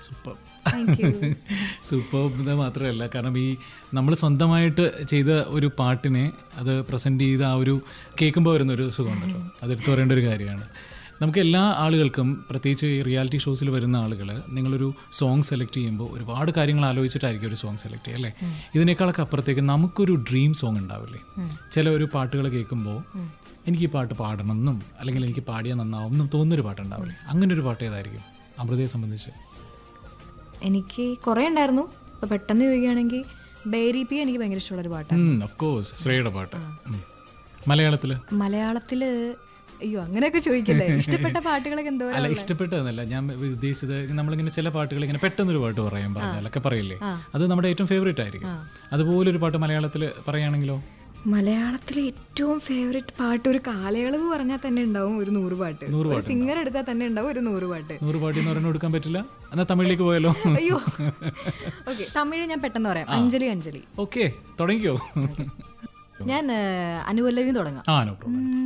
Super thank you super ഇത് മാത്രമല്ല കാരണം ഈ നമ്മൾ സ്വന്തമായിട്ട് ചെയ്ത ഒരു പാട്ടിനെ അത് പ്രസൻറ്റ് ചെയ്ത ആ ഒരു കേൾക്കുമ്പോൾ വരുന്നൊരു സുഖമുണ്ടല്ലോ അതെടുത്ത് പറയേണ്ട ഒരു കാര്യമാണ് നമുക്ക് എല്ലാ ആളുകൾക്കും പ്രത്യേകിച്ച് ഈ റിയാലിറ്റി ഷോസിൽ വരുന്ന ആളുകൾ നിങ്ങളൊരു സോങ് സെലക്ട് ചെയ്യുമ്പോൾ ഒരുപാട് കാര്യങ്ങൾ ആലോചിച്ചിട്ടായിരിക്കും ഒരു സോങ് സെലക്ട് ചെയ്യുക അല്ലേ ഇതിനേക്കാളൊക്കെ അപ്പുറത്തേക്ക് നമുക്കൊരു ഡ്രീം സോങ് ഉണ്ടാവില്ലേ ചില ഒരു പാട്ടുകൾ കേൾക്കുമ്പോൾ എനിക്ക് ഈ പാട്ട് പാടണം എന്നും അല്ലെങ്കിൽ എനിക്ക് പാടിയാൽ നന്നാവും എന്നും തോന്നുന്നൊരു പാട്ടുണ്ടാവില്ലേ അങ്ങനെ ഒരു പാട്ട് ഏതായിരിക്കും അമൃതയെ സംബന്ധിച്ച് എനിക്ക് കുറേ ഉണ്ടായിരുന്നു ഇപ്പൊ പെട്ടെന്ന് ചോദിക്കുകയാണെങ്കിൽ ബേരി പി എനിക്ക് ഭയങ്കര ഇഷ്ടമുള്ള ഒരു പാട്ടാണ് ഓഫ് കോഴ്സ് ശ്രേയുടെ പാട്ട് ഉം. മലയാളത്തില് മലയാളത്തില് അയ്യോ അങ്ങനെയൊക്കെ ചോദിക്കില്ലേ ഇഷ്ടപ്പെട്ട പാട്ടുകളൊക്കെ എന്തോ അല്ല ഇഷ്ടപ്പെട്ടതെന്നല്ല ഞാൻ ഉദ്ദേശിച്ചത് നമ്മളിങ്ങനെ ചില പാട്ടുകൾ ഇങ്ങനെ പെട്ടെന്നൊരു പാട്ട് പറയാൻ പറഞ്ഞാലൊക്കെ പറയില്ലേ അത് നമ്മുടെ ഏറ്റവും ഫേവറേറ്റ് ആയിരിക്കും അതുപോലെ ഒരു പാട്ട് മലയാളത്തിൽ പറയുകയാണെങ്കിലോ മലയാളത്തിലെ ഏറ്റവും ഫേവറേറ്റ് പാട്ട് ഒരു കാലയളവ് പറഞ്ഞാൽ തന്നെ ഉണ്ടാവും ഒരു നൂറ് പാട്ട് ഒരു സിംഗർ എടുത്താൽ തന്നെ ഉണ്ടാവും ഒരു നൂറ് പാട്ട് നൂറ് പാട്ട് എന്ന് പറഞ്ഞു കൊടുക്കാൻ പറ്റില്ല എന്നാൽ തമിഴിലേക്ക് പോയാലോ അയ്യോ ഓക്കെ തമിഴ് ഞാൻ പെട്ടെന്ന് പറയാം അഞ്ജലി അഞ്ജലി ഓക്കെ തുടങ്ങിക്കോ ഞാൻ അനുവല്ലവി തുടങ്ങാം ആ നോ പ്രോബ്ലം